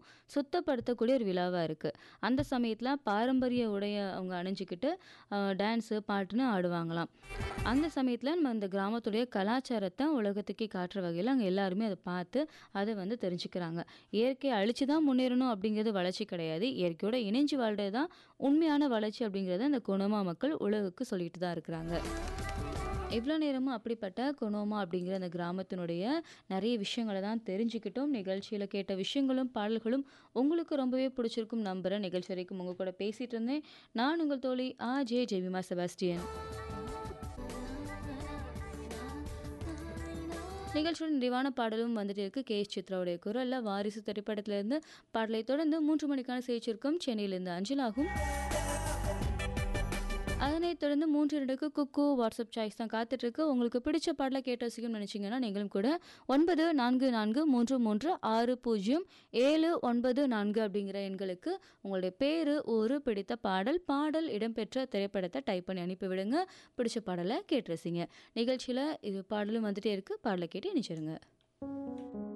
சுத்தப்படுத்தக்கூடிய ஒரு விழாவா இருக்கு. அந்த சமயத்துல பாரம்பரிய உடைய அவங்க அணிஞ்சுக்கிட்டு அ டான்ஸு, பாட்டுன்னு ஆடுவாங்களாம். அந்த சமயத்துல நம்ம இந்த கிராமத்துடைய கலாச்சாரத்த உலகத்துக்கே காட்டுற வகையில அங்க எல்லாருமே அத பார்த்து, அத வந்து தெரிஞ்சுக்கிறாங்க. இயற்கைய அழிச்சு தான் முன்னேறணும் அப்படிங்கிறது வளர்ச்சி கிடையாது. இயற்கையோட இணைஞ்சு வாழ்றது தான் உண்மையான வளர்ச்சி அப்படிங்கிறத இந்த கொனோமா மக்கள் உலகுக்கு சொல்லிட்டு தான் இருக்கிறாங்க. இவ்வளோ நேரமும் அப்படிப்பட்ட கொனோமா அப்படிங்கிற அந்த கிராமத்தினுடைய நெறைய விஷயங்கள தான் தெரிஞ்சுக்கிட்டோம். நிகழ்ச்சியில கேட்ட விஷயங்களும், பாடல்களும் உங்களுக்கு ரொம்பவே பிடிச்சிருக்கும் நம்புறேன். நிகழ்ச்சி வரைக்கும் உங்க கூட பேசிட்டு இருந்தேன். நான் உங்கள் தோழி ஆ.ஜே. ஜெமிமா செபாஸ்டியன். நிகழ்ச்சியோட நிறைவான பாடலும் வந்துட்டு இருக்கு. கே.எஸ். சித்ராவுடைய குரல்ல வாரிசு திரைப்படத்திலிருந்து பாடலை தொடர்ந்து 3 மணிக்கான செய்திச்சுருக்கம் சென்னையிலிருந்து அஞ்சலாகும். அதனைத் தொடர்ந்து 3 2க்கு குக்கூ வாட்ஸ்அப் சாய்ஸ் தான் காத்துட்ருக்கு. உங்களுக்கு பிடிச்ச பாடல கேட்டு ரசிக்கணும்னு நினைச்சீங்கன்னா, நீங்களும் கூட 9443360794 அப்படிங்கிற எண்களுக்கு உங்களுடைய பேரு, ஊரு, பிடித்த பாடல், பாடல் இடம்பெற்ற திரைப்படத்த டைப் பண்ணி அனுப்பி விடுங்க. பிடிச்ச பாடல கேட்டு ரசிங்க. நிகழ்ச்சியில இது பாடலும் வந்துட்டே இருக்கு. பாடல கேட்டு இணைச்சிருங்க.